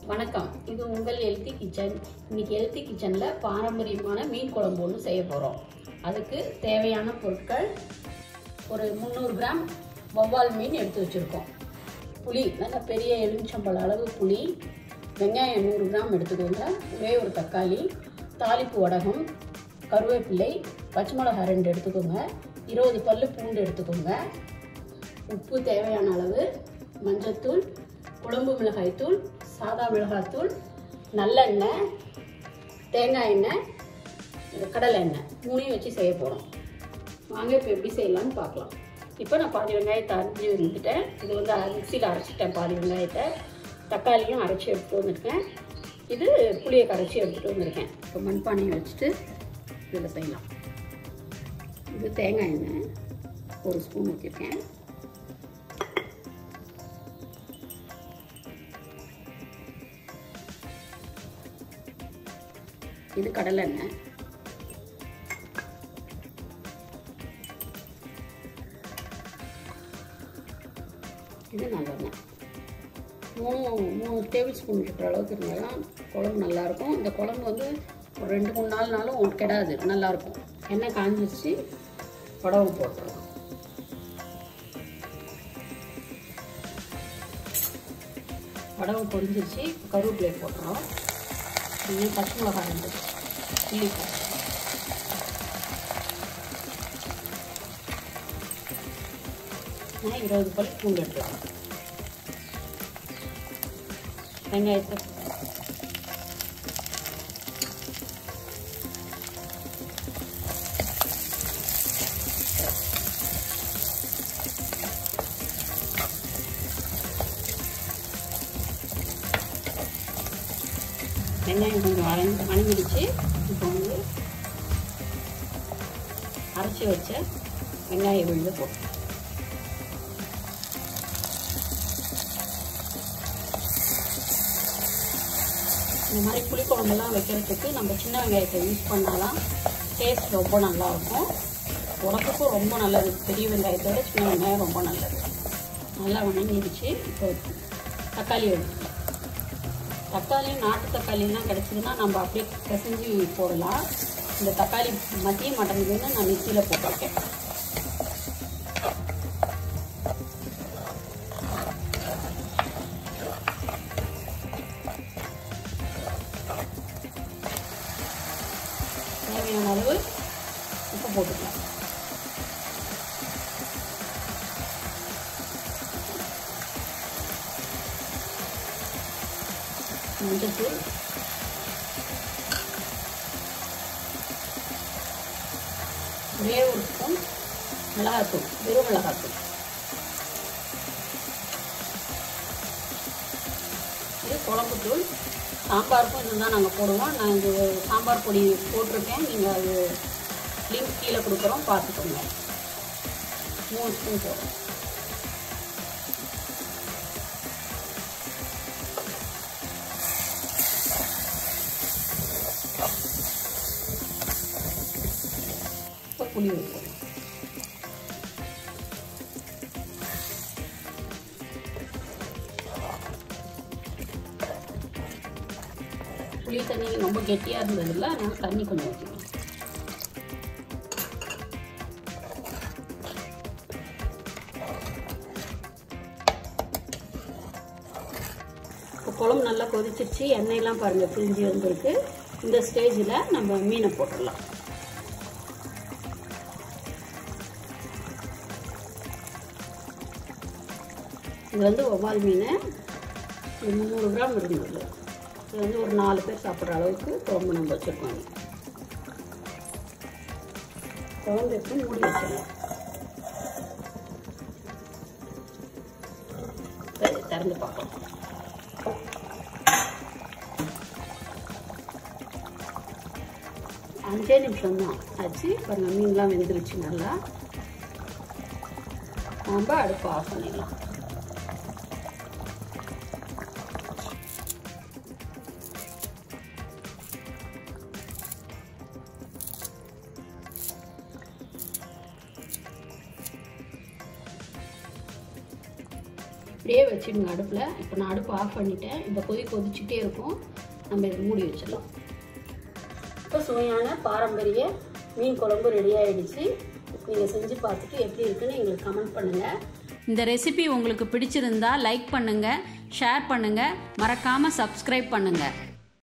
வணக்கம் இது உங்கள் ஹெல்த்தி கிச்சன் இன்னைக்கு ஹெல்த்தி கிச்சனில் பாரம்பரியமான மீன் குழம்பு ஒன்று செய்ய போகிறோம் அதுக்கு தேவையான பொருட்கள் ஒரு முந்நூறு கிராம் வவ்வால் மீன் எடுத்து வச்சுருக்கோம் புளி நல்ல பெரிய எலுமிச்சம்பழ அளவு புளி வெங்காயம் நூறு கிராம் எடுத்துக்கோங்க ஒரே ஒரு தக்காளி தாளிப்பு வடகம் கருவேப்பிலை பச்சை மிளகாய் ரெண்டு எடுத்துக்கோங்க இருபது பல்லு பூண்டு எடுத்துக்கோங்க உப்பு தேவையான அளவு மஞ்சத்தூள் குழம்பு மிளகாய்த்தூள் சாதா மிளகாய்த்தூள் நல்லெண்ணெய் தேங்காய் எண்ணெய் இது கடலை எண்ணெய் மூணையும் வச்சு செய்ய போகிறோம் வாங்க இப்போ எப்படி செய்யலாம்னு பார்க்கலாம் இப்போ நான் பாதி வெங்காயத்தை அரைஞ்சி வந்துட்டேன் இது வந்து மிக்சியில் அரைச்சிட்டேன் பாதி வெங்காயத்தை தக்காளியும் அரைச்சி எடுத்துகிட்டு வந்திருக்கேன் இது புளியை கரைச்சி எடுத்துகிட்டு வந்திருக்கேன் இப்போ மண்பானையை வச்சுட்டு இதில் செய்யலாம் இது தேங்காய் எண்ணெய் ஒரு ஸ்பூன் ஊற்றிருக்கேன் இது கடலை எண்ணெய் இது நல்லெண்ணெய் மூணு மூணு டேபிள் ஸ்பூன் இருக்கிற அளவுக்கு இருந்தால் தான் குழம்பு நல்லாயிருக்கும் இந்த குழம்பு வந்து ஒரு ரெண்டு மூணு நாள்னாலும் கெடாது நல்லாயிருக்கும் எண்ணெய் காஞ்சிச்சு புடவை போட்டுருவோம் புடவை பொரிஞ்சிருச்சு கருவேப்பிலை போட்டுறோம் இன்னும் பச்சை மிளகாய் ரெண்டு சில்லி நான் இருபது பல் பூண்டு எடுத்துக்கிறேன் வெங்காயத்தை வெங்காயம் கொஞ்சம் வளைஞ்சு வணங்கிடுச்சு இப்போ வந்து அரைச்சி வச்ச வெங்காய விழுந்து போட்டு இந்த மாதிரி புளிக்குழம்பெல்லாம் வைக்கிறதுக்கு நம்ம சின்ன வெங்காயத்தை யூஸ் பண்ணாதான் டேஸ்ட் ரொம்ப நல்லாயிருக்கும் உடம்புக்கும் ரொம்ப நல்லது பெரிய வெங்காயத்தை விட சின்ன வெங்காயம் ரொம்ப நல்லது நல்லா வணங்கிடுச்சு இப்போ தக்காளி எடுத்து தக்காளியும் நாட்டு தக்காளிலாம் கிடச்சிதுன்னா நம்ம அப்படியே பிசைஞ்சு போடலாம் இந்த தக்காளி மத்திய மாட்டேங்குதுன்னு நான் மிக்சியில் போட்டிருக்கேன் தேவையான அளவு உப்பு போட்டுக்கலாம் மஞ்சத்தூள் ஒரே ஒரு ஸ்பூன் மிளகாத்தூள் வெறும் மிளகாத்தூள் இது குழம்புத்தூள் சாம்பாருக்கும் இதுதான் நாங்கள் போடுவோம் நான் இது சாம்பார் பொடி போட்டிருக்கேன் நீங்கள் அது லிங்க் கீழே கொடுக்குறோம் பார்த்துக்கோங்க மூணு ஸ்பூன் போடுறோம் இப்போ புளி வைப்போம் புளி தண்ணி ரொம்ப கெட்டியாக இருந்ததில்ல அதனால தண்ணி கொஞ்சம் ஊற்றிக்கணும் இப்போ குழம்பு நல்லா கொதிச்சிருச்சு எண்ணெயெல்லாம் பாருங்கள் பிரிஞ்சு வந்திருக்கு இந்த ஸ்டேஜில் நம்ம மீனை போட்டுடலாம் இது வந்து ஒவ்வால் மீன் இது முந்நூறு கிராம் இருந்தது இது வந்து ஒரு நாலு பேர் சாப்பிட்ற அளவுக்கு குழம்பு நம்ம வச்சுருக்கோம் குழம்பு எடுத்து மூடி வச்சிடலாம் சரி திறந்து பார்க்கலாம் அஞ்சே நிமிஷம் தான் ஆச்சு பாருங்கள் மீன்லாம் வெந்துருச்சு நல்லா நம்ம அடுப்பு ஆஃப் பண்ணிடலாம் இப்படியே வச்சுடுங்க அடுப்பில் இப்போ நான் அடுப்பு ஆஃப் பண்ணிட்டேன் இப்போ கொதி கொதிச்சுட்டே இருக்கும் நம்ம இதை மூடி வச்சிடலாம் இப்போ சுவையான பாரம்பரிய மீன் குழம்பு ரெடி ஆயிடுச்சு நீங்கள் செஞ்சு பார்த்துட்டு எப்படி இருக்குன்னு எங்களுக்கு கமெண்ட் பண்ணுங்கள் இந்த ரெசிபி உங்களுக்கு பிடிச்சிருந்தா லைக் பண்ணுங்கள் ஷேர் பண்ணுங்கள் மறக்காமல் சப்ஸ்கிரைப் பண்ணுங்கள்